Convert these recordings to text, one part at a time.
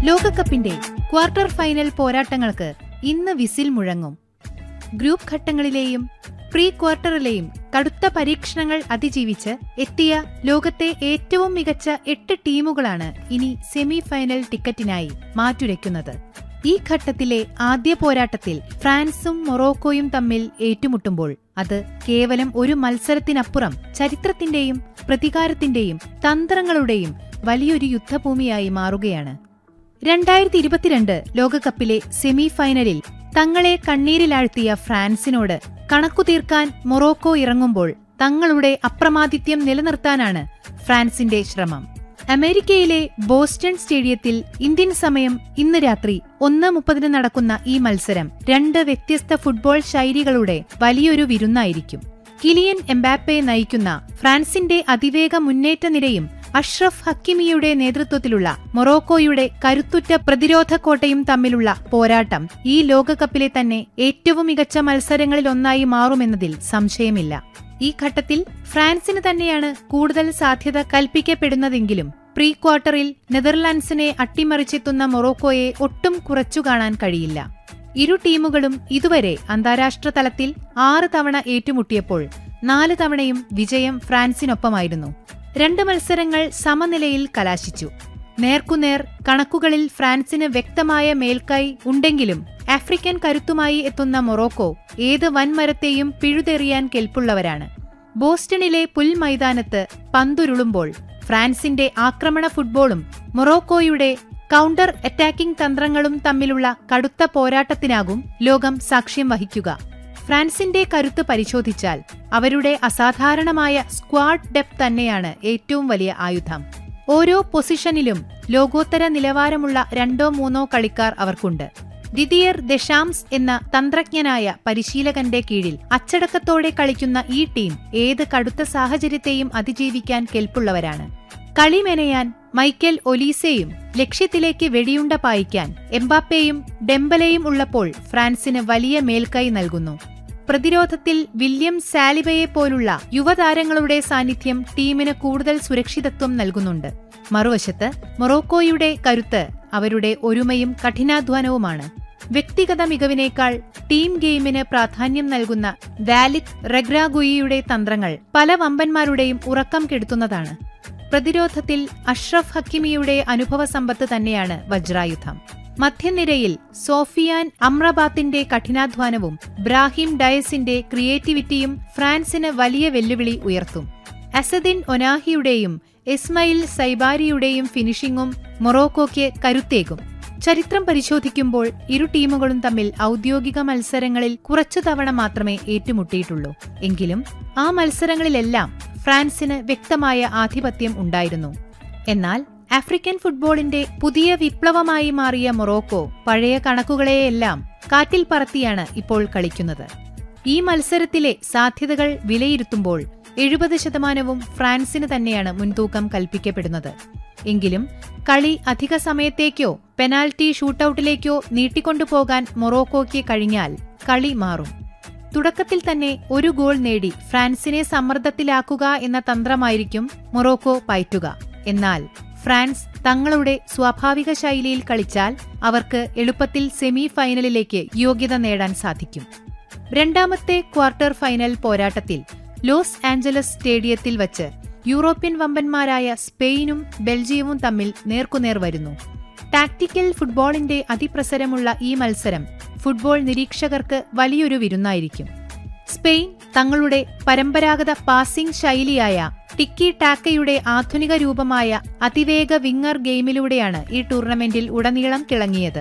ലോകകപ്പിന്റെ quarter final പോരാട്ടങ്ങൾക്ക് ഇന്ന് വിസിൽ മുഴങ്ങും ഗ്രൂപ്പ് ഘട്ടങ്ങളിലെയും പ്രീ ക്വാർട്ടറിലെയും കടുത്ത പരീക്ഷണങ്ങൾ അതിജീവിച്ച് എത്തിയ ലോകത്തെ ഏറ്റവും മികച്ച എട്ട് ടീമുകളാണ് ഇനി സെമി ഫൈനൽ ടിക്കറ്റിനായി മാറ്റുരയ്ക്കുന്നത് ഈ ഘട്ടത്തിലെ ആദ്യ പോരാട്ടത്തിൽ ഫ്രാൻസും മൊറോക്കോയും തമ്മിൽ ഏറ്റുമുട്ടുമ്പോൾ അത് കേവലം ഒരു മത്സരത്തിനപ്പുറം ചരിത്രത്തിന്റെയും പ്രതികാരത്തിന്റെയും തന്ത്രങ്ങളുടെയും വലിയൊരു യുദ്ധഭൂമിയായി മാറുകയാണ് രണ്ടായിരത്തി ഇരുപത്തിരണ്ട് ലോകകപ്പിലെ സെമി ഫൈനലിൽ തങ്ങളെ കണ്ണീരിലാഴ്ത്തിയ ഫ്രാൻസിനോട് കണക്കു തീർക്കാൻ മൊറോക്കോ ഇറങ്ങുമ്പോൾ തങ്ങളുടെ അപ്രമാദിത്യം നിലനിർത്താനാണ് ഫ്രാൻസിന്റെ ശ്രമം അമേരിക്കയിലെ ബോസ്റ്റൺ സ്റ്റേഡിയത്തിൽ ഇന്ത്യൻ സമയം ഇന്ന് രാത്രി ഒന്ന് മുപ്പതിന് നടക്കുന്ന ഈ മത്സരം രണ്ട് വ്യത്യസ്ത ഫുട്ബോൾ ശൈലികളുടെ വലിയൊരു വിരുന്നായിരിക്കും കിലിയൻ എംബാപ്പെ നയിക്കുന്ന ഫ്രാൻസിന്റെ അതിവേഗ മുന്നേറ്റ നിരയും അഷ്റഫ് ഹക്കിമിയുടെ നേതൃത്വത്തിലുള്ള മൊറോക്കോയുടെ കരുത്തുറ്റ പ്രതിരോധ കോട്ടയും തമ്മിലുള്ള പോരാട്ടം ഈ ലോകകപ്പിലെ തന്നെ ഏറ്റവും മികച്ച മത്സരങ്ങളിലൊന്നായി മാറുമെന്നതിൽ സംശയമില്ല ഈ ഘട്ടത്തിൽ ഫ്രാൻസിന് തന്നെയാണ് കൂടുതൽ സാധ്യത കൽപ്പിക്കപ്പെടുന്നതെങ്കിലും പ്രീ ക്വാർട്ടറിൽ നെതർലാൻഡ്സിനെ അട്ടിമറിച്ചെത്തുന്ന മൊറോക്കോയെ ഒട്ടും കുറച്ചു കാണാൻ കഴിയില്ല ഇരു ടീമുകളും ഇതുവരെ അന്താരാഷ്ട്ര തലത്തിൽ ആറ് തവണ ഏറ്റുമുട്ടിയപ്പോൾ നാല് തവണയും വിജയം ഫ്രാൻസിനൊപ്പമായിരുന്നു രണ്ട് മത്സരങ്ങൾ സമനിലയിൽ കലാശിച്ചു നേർക്കുനേർ കണക്കുകളിൽ ഫ്രാൻസിന് വ്യക്തമായ മേൽക്കൈ ഉണ്ടെങ്കിലും ആഫ്രിക്കൻ കരുത്തുമായി എത്തുന്ന മൊറോക്കോ ഏത് വൻമരത്തെയും പിഴുതെറിയാൻ കെൽപ്പുള്ളവരാണ് ബോസ്റ്റണിലെ പുൽമൈതാനത്ത് പന്തുരുളുമ്പോൾ ഫ്രാൻസിന്റെ ആക്രമണ ഫുട്ബോളും മൊറോക്കോയുടെ കൗണ്ടർ അറ്റാക്കിംഗ് തന്ത്രങ്ങളും തമ്മിലുള്ള കടുത്ത പോരാട്ടത്തിനാകും ലോകം സാക്ഷ്യം വഹിക്കുക ഫ്രാൻസിന്റെ കരുത്ത് പരിശോധിച്ചാൽ അവരുടെ അസാധാരണമായ സ്ക്വാഡ് ഡെപ്ത് തന്നെയാണ് ഏറ്റവും വലിയ ആയുധം ഓരോ പൊസിഷനിലും ലോകോത്തര നിലവാരമുള്ള രണ്ടോ മൂന്നോ കളിക്കാർ അവർക്കുണ്ട് ദിദിയർ ദശാംസ് എന്ന തന്ത്രജ്ഞനായ പരിശീലകന്റെ കീഴിൽ അച്ചടക്കത്തോടെ കളിക്കുന്ന ഈ ടീം ഏത് കടുത്ത സാഹചര്യത്തെയും അതിജീവിക്കാൻ കെൽപ്പുള്ളവരാണ് കളി മെനയാൻ മൈക്കൽ ഒലീസയും ലക്ഷ്യത്തിലേക്ക് വെടിയുണ്ട പായിക്കാൻ എംബാപ്പയും ഡെംബലയും ഉള്ളപ്പോൾ ഫ്രാൻസിന് വലിയ മേൽക്കൈ നൽകുന്നു പ്രതിരോധത്തിൽ വില്യം സാലിബയെ പോലുള്ള യുവതാരങ്ങളുടെ സാന്നിധ്യം ടീമിന് കൂടുതൽ സുരക്ഷിതത്വം നൽകുന്നുണ്ട് മറുവശത്ത് മൊറോക്കോയുടെ കരുത്ത് അവരുടെ ഒരുമയും കഠിനാധ്വാനവുമാണ് വ്യക്തിഗത മികവിനേക്കാൾ ടീം ഗെയിമിന് പ്രാധാന്യം നൽകുന്ന ദാലിക് റെഗ്രാഗുയിയുടെ തന്ത്രങ്ങൾ പല വമ്പന്മാരുടെയും ഉറക്കം കെടുത്തുന്നതാണ് പ്രതിരോധത്തിൽ അഷ്റഫ് ഹക്കിമിയുടെ അനുഭവ സമ്പത്ത് തന്നെയാണ് വജ്രായുധം മധ്യനിരയിൽ സോഫിയാൻ അമ്രബാത്തിന്റെ കഠിനാധ്വാനവും ബ്രാഹിം ഡയസിന്റെ ക്രിയേറ്റിവിറ്റിയും ഫ്രാൻസിന് വലിയ വെല്ലുവിളി ഉയർത്തും അസദിൻ ഒനാഹിയുടെയും ഇസ്മയിൽ സൈബാരിയുടെയും ഫിനിഷിംഗും മൊറോക്കോയ്ക്ക് കരുത്തേകും ചരിത്രം പരിശോധിക്കുമ്പോൾ ഇരു ടീമുകളും തമ്മിൽ ഔദ്യോഗിക മത്സരങ്ങളിൽ കുറച്ചു തവണ മാത്രമേ ഏറ്റുമുട്ടിയിട്ടുള്ളൂ എങ്കിലും ആ മത്സരങ്ങളിലെല്ലാം ഫ്രാൻസിന് വ്യക്തമായ ആധിപത്യം ഉണ്ടായിരുന്നു എന്നാൽ ആഫ്രിക്കൻ ഫുട്ബോളിന്റെ പുതിയ വിപ്ലവമായി മാറിയ മൊറോക്കോ പഴയ കണക്കുകളെയെല്ലാം കാറ്റിൽ പറത്തിയാണ് ഇപ്പോൾ കളിക്കുന്നത് ഈ മത്സരത്തിലെ സാധ്യതകൾ വിലയിരുത്തുമ്പോൾ എഴുപത് ശതമാനവും ഫ്രാൻസിന് തന്നെയാണ് മുൻതൂക്കം കൽപ്പിക്കപ്പെടുന്നത് എങ്കിലും കളി അധിക സമയത്തേക്കോ പെനാൽറ്റി ഷൂട്ടൌട്ടിലേക്കോ നീട്ടിക്കൊണ്ടുപോകാൻ മൊറോക്കോയ്ക്ക് കഴിഞ്ഞാൽ കളി മാറും തുടക്കത്തിൽ തന്നെ ഒരു ഗോൾ നേടി ഫ്രാൻസിനെ സമ്മർദ്ദത്തിലാക്കുക എന്ന തന്ത്രമായിരിക്കും മൊറോക്കോ പയറ്റുക എന്നാൽ ഫ്രാൻസ് തങ്ങളുടെ സ്വാഭാവിക ശൈലിയിൽ കളിച്ചാൽ അവർക്ക് എളുപ്പത്തിൽ സെമി ഫൈനലിലേക്ക് യോഗ്യത നേടാൻ സാധിക്കും രണ്ടാമത്തെ ക്വാർട്ടർ ഫൈനൽ പോരാട്ടത്തിൽ ലോസ് ആഞ്ചലസ് സ്റ്റേഡിയത്തിൽ വച്ച് യൂറോപ്യൻ വമ്പന്മാരായ സ്പെയിനും ബെൽജിയവും തമ്മിൽ നേർക്കുനേർ വരുന്നു ടാക്ടിക്കൽ ഫുട്ബോളിന്റെ അതിപ്രസരമുള്ള ഈ മത്സരം ഫുട്ബോൾ നിരീക്ഷകർക്ക് വലിയൊരു വിരുന്നായിരിക്കും സ്പെയിൻ തങ്ങളുടെ പരമ്പരാഗത പാസിംഗ് ശൈലിയായ ടിക്കി ടാക്കയുടെ ആധുനിക രൂപമായ അതിവേഗ വിങ്ങർ ഗെയിമിലൂടെയാണ് ഈ ടൂർണമെന്റിൽ ഉടനീളം തിളങ്ങിയത്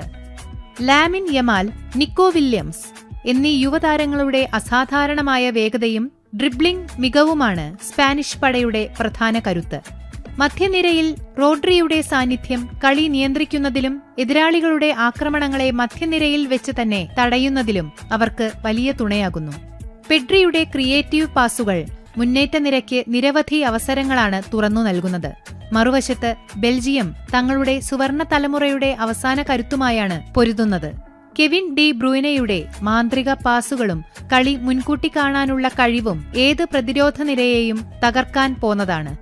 ലാമിൻ യമാൽ നിക്കോ വില്യംസ് എന്നീ യുവതാരങ്ങളുടെ അസാധാരണമായ വേഗതയും ഡ്രിബ്ലിംഗ് മികവുമാണ് സ്പാനിഷ് പടയുടെ പ്രധാന കരുത്ത് മധ്യനിരയിൽ റോഡ്രിയുടെ സാന്നിധ്യം കളി നിയന്ത്രിക്കുന്നതിലും എതിരാളികളുടെ ആക്രമണങ്ങളെ മധ്യനിരയിൽ വെച്ച് തന്നെ തടയുന്നതിലും അവർക്ക് വലിയ തുണയാകുന്നു പെഡ്രിയുടെ ക്രിയേറ്റീവ് പാസുകൾ മുന്നേറ്റ നിരയ്ക്ക് നിരവധി അവസരങ്ങളാണ് തുറന്നു നൽകുന്നത് മറുവശത്ത് ബെൽജിയം തങ്ങളുടെ സുവർണ തലമുറയുടെ അവസാന കരുത്തുമായാണ് പൊരുതുന്നത് കെവിൻ ഡി ബ്രൂനയുടെ മാന്ത്രിക പാസുകളും കളി മുൻകൂട്ടി കാണാനുള്ള കഴിവും ഏത് പ്രതിരോധ നിരയെയും തകർക്കാൻ പോന്നതാണ്